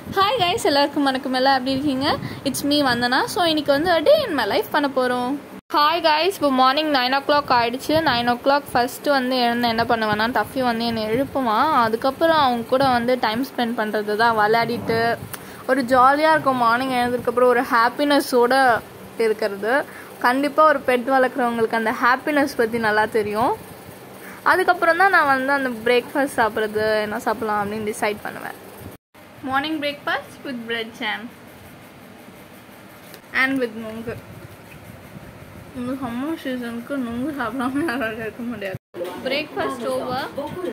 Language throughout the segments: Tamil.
ஹாய் கைஸ் எல்லாருக்கும் வணக்கம் எல்லாம் எப்படி இருக்கீங்க இட்ஸ் மீ வந்தனா ஸோ இன்னைக்கு வந்து டே இன் மை லைஃப் பண்ண போகிறோம் ஹாய் கைஸ் இப்போ மார்னிங் நைன் ஓ கிளாக் ஆயிடுச்சு நைன் ஓ கிளாக் ஃபஸ்ட்டு வந்து எழுந்து என்ன பண்ணுவேன்னா டஃபி வந்து என்னை எழுப்புவான் அதுக்கப்புறம் அவங்க கூட வந்து டைம் ஸ்பெண்ட் பண்ணுறது தான் விளையாடிட்டு ஒரு ஜாலியாக இருக்கும் மார்னிங் எழுந்ததுக்கப்புறம் ஒரு ஹாப்பினஸோட இருக்கிறது கண்டிப்பாக ஒரு பெட் வளர்க்குறவங்களுக்கு அந்த ஹாப்பினஸ் பற்றி நல்லா தெரியும் அதுக்கப்புறம் தான் நான் வந்து அந்த பிரேக்ஃபாஸ்ட் சாப்பிட்றது என்ன சாப்பிட்லாம் அப்படின்னு டிசைட் பண்ணுவேன் morning breakfast with bread jam and with நுங்கு இந்த சம்மர் சீசனுக்கு நுங்கு சாப்பிடாம யாராலும் இருக்க முடியாது பிரேக்ஃபாஸ்ட் ஓவர்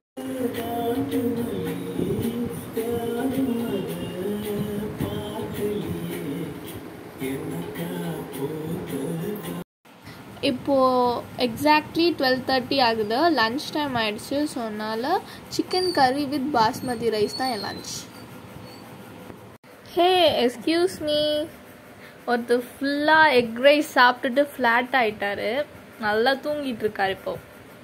இப்போது எக்ஸாக்ட்லி டுவெல் தேர்ட்டி ஆகுது லன்ச் டைம் ஆயிடுச்சு ஸோ அதனால் சிக்கன் கறி வித் பாஸ்மதி ரைஸ் தான் என் லன்ச் ஹே எஸ்கியூஸ் மீ ஒருத்தர் ஃபுல்லாக எக் ரைஸ் சாப்பிட்டுட்டு ஃப்ளாட் ஆயிட்டாரு நல்லா தூங்கிட்டு இருக்காரு இப்போ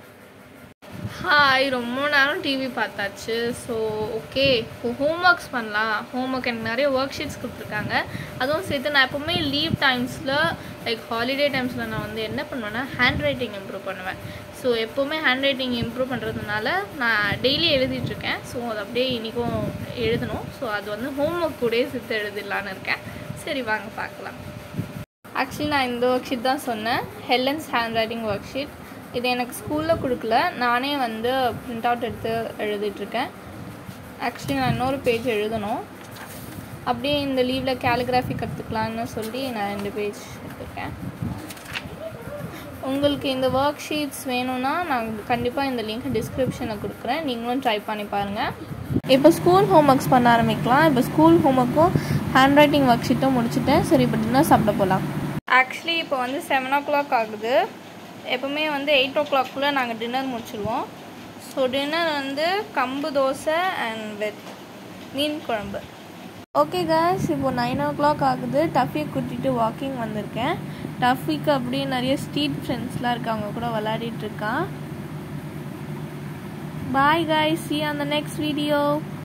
ஹாய் ரொம்ப நேரம் டிவி பார்த்தாச்சு ஸோ ஓகே இப்போ ஹோம் ஒர்க்ஸ் பண்ணலாம் ஹோம் ஒர்க் எனக்கு நிறைய ஒர்க் ஷீட்ஸ் கொடுத்துருக்காங்க அதுவும் சேர்த்து நான் எப்போவுமே லீவ் டைம்ஸில் லைக் ஹாலிடே டைம்ஸில் நான் வந்து என்ன பண்ணுவேன்னா ஹேண்ட் ரைட்டிங் இம்ப்ரூவ் பண்ணுவேன் ஸோ எப்போவுமே ஹேண்ட் ரைட்டிங் இம்ப்ரூவ் பண்ணுறதுனால நான் டெய்லி எழுதிட்டுருக்கேன் ஸோ அது அப்படியே இன்றைக்கும் எழுதணும் ஸோ அது வந்து ஹோம் ஒர்க் கூடயே சேர்த்து எழுதிடலான்னு இருக்கேன் சரி வாங்க பார்க்கலாம் ஆக்சுவலி நான் இந்த ஒர்க் ஷீட் தான் சொன்னேன் ஹெல்லன்ஸ் ஹேண்ட் ரைட்டிங் ஒர்க் ஷீட் இது எனக்கு ஸ்கூலில் கொடுக்கல நானே வந்து பிரிண்ட் அவுட் எடுத்து எழுதிட்டுருக்கேன் ஆக்சுவலி நான் இன்னொரு பேஜ் எழுதணும் அப்படியே இந்த லீவில் கேலிகிராஃபி கற்றுக்கலான்னு சொல்லி நான் ரெண்டு பேஜ் எடுத்திருக்கேன் உங்களுக்கு இந்த ஒர்க் ஷீட்ஸ் வேணும்னா நான் கண்டிப்பாக இந்த லிங்க் டிஸ்கிரிப்ஷனில் கொடுக்குறேன் நீங்களும் ட்ரை பண்ணி பாருங்கள் இப்போ ஸ்கூல் ஹோம் ஒர்க்ஸ் பண்ண ஆரம்பிக்கலாம் இப்போ ஸ்கூல் ஹோம் ஒர்க்கும் ஹேண்ட் ரைட்டிங் ஒர்க் ஷீட்டும் முடிச்சுட்டேன் சரி இப்போ டின்னர் சாப்பிட போகலாம் ஆக்சுவலி இப்போ வந்து செவன் ஓ கிளாக் ஆகுது எப்போவுமே வந்து எயிட் ஓ கிளாக்குள்ளே நாங்கள் டின்னர் முடிச்சிடுவோம் ஸோ டின்னர் வந்து கம்பு தோசை அண்ட் வெத் மீன் குழம்பு ஓகே காஸ் இப்போ நைன் ஓ கிளாக் ஆகுது டஃபியை கூட்டிகிட்டு வாக்கிங் வந்திருக்கேன் டஃபிக்கு அப்படியே நிறைய ஸ்ட்ரீட் ஃப்ரெண்ட்ஸ்லாம் இருக்காங்க கூட விளையாடிட்டு இருக்கான் பாய் காய் சி அந்த நெக்ஸ்ட் வீடியோ